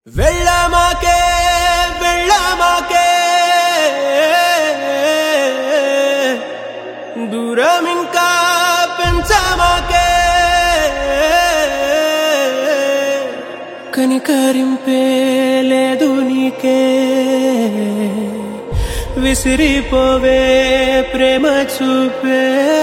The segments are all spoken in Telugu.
వెళ్ళమాకే వెళ్ళమాకే దూరం ఇంకా పెంచమాకే కనికరింపే లేదు నీకే విసిరిపోవే ప్రేమ చూపే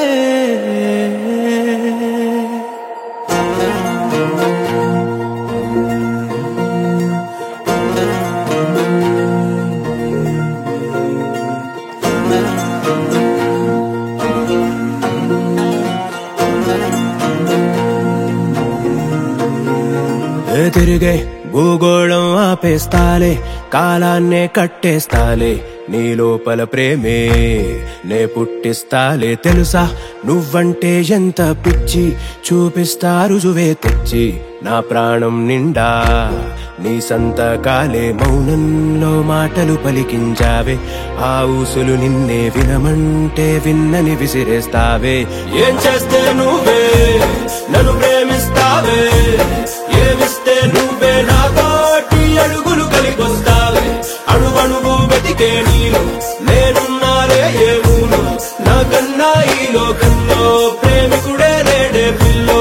ఏ తిరిగే భూగోళం ఆపేస్తాలే కాలాన్నే కట్టేస్తాలే నీ లోపల ప్రేమే నే పుట్టిస్తాలే తెలుసా నువ్వంటే ఎంత పిచ్చి చూపిస్తా రుజువే తెచ్చి నా ప్రాణం నిండా నీ సంతకాలే మౌనంలో మాటలు పలికించావే ఆ ఊసులు నిన్నే వినమంటే విన్నని విసిరేస్తావే ఏం చేస్తే నువ్వే నన్ను ప్రేమిస్తావే ఏమిస్తే నువ్వే నా తోటి అడుగులు కలిగొస్తావే అణువణువు వెతికే నీలో నేనున్నారే ఏ ఊరు నాకన్నా ఈ లోకంలో ప్రేమికుడే లేడే పిల్లో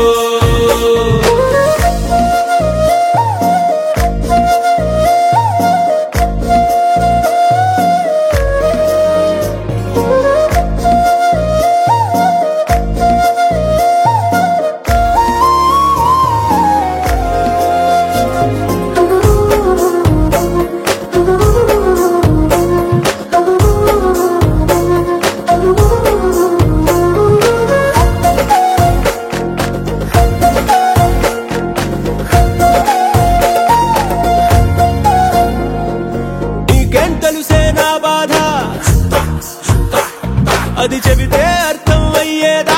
నీకేం తెలుసే నా బాధ అది చెబితే అర్థం అయ్యేదా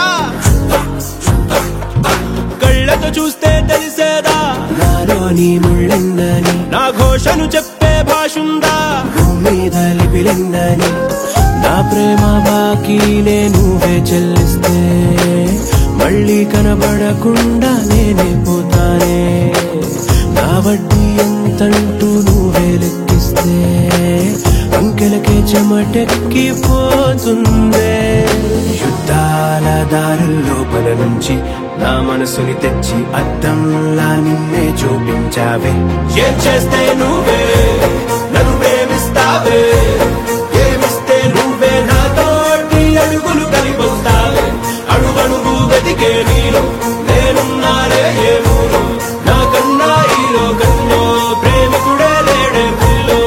కళ్ళతో చూస్తే తెలిసేదా నాలో నీ ముళ్ళెందని నా ఘోషను చెప్పే భాషుందా భూమి మీద లిపిలెందని నా ప్రేమ బాకీ నువ్వే చెల్లిస్తే మళ్ళీ కనబడకుండా నేనే పోతానే నా వడ్డీ ఎంతంటూ నువ్వే లెక్కిస్తే అంకెలకే చెమటెక్కిపోతుందే యుద్ధాల దారుల లోపల నుంచి నా మనసుని తెచ్చి అద్దంలా నిన్నే చూపించావే ఏం చేస్తే నువ్వే నన్ను ప్రేమిస్తావే ఏమిస్తే నువ్వే నా తోటి అడుగులు కలిపొస్తావే అడుగడుగు వెతికే నీలో నేనున్నారే ఏ ఊరు నాకన్నా ఈ లోకంలో ప్రేమికుడే లేడే పిల్లో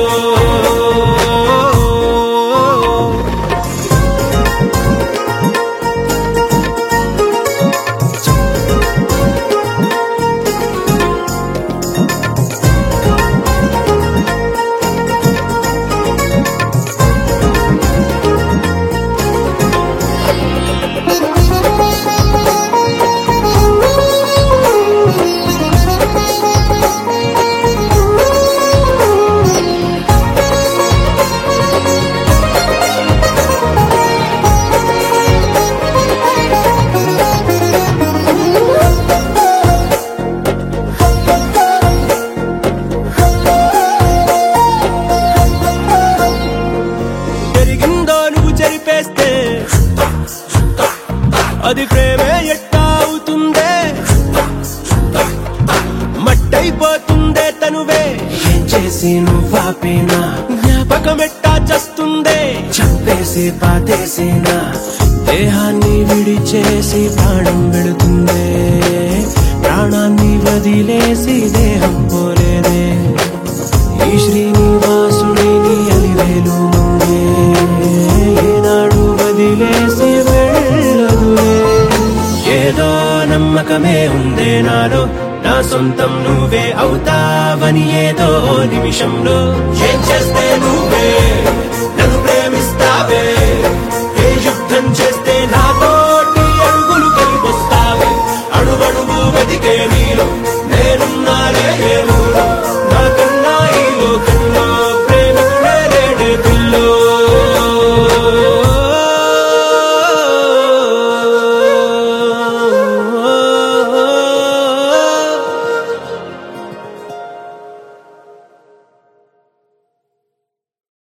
జరిగిందో నువ్వు చెరిపేస్తే అది ప్రేమే ఎట్టా అవుతుందే మట్టయిపోతుందే తనువే ఏం చేసి నువ్వాపేనా జ్ఞాపకం ఎట్టా చస్తుందే చంపేసి పాతేసేనా దేహాన్ని విడిచేసి ప్రాణం వెళుతుందే ప్రాణాన్ని వదిలేసి దేహం పోలేదే ఈ శ్రీనివాసుడిని అలివేలు ముందే ఏనాడు వదిలేసి వెళ్ళదులే ఏదో నమ్మకమే ఉందే నాలో నా సొంతం నువ్వే అవుతావని ఏదో నిమిషంలో ఏం చేస్తే నువ్వే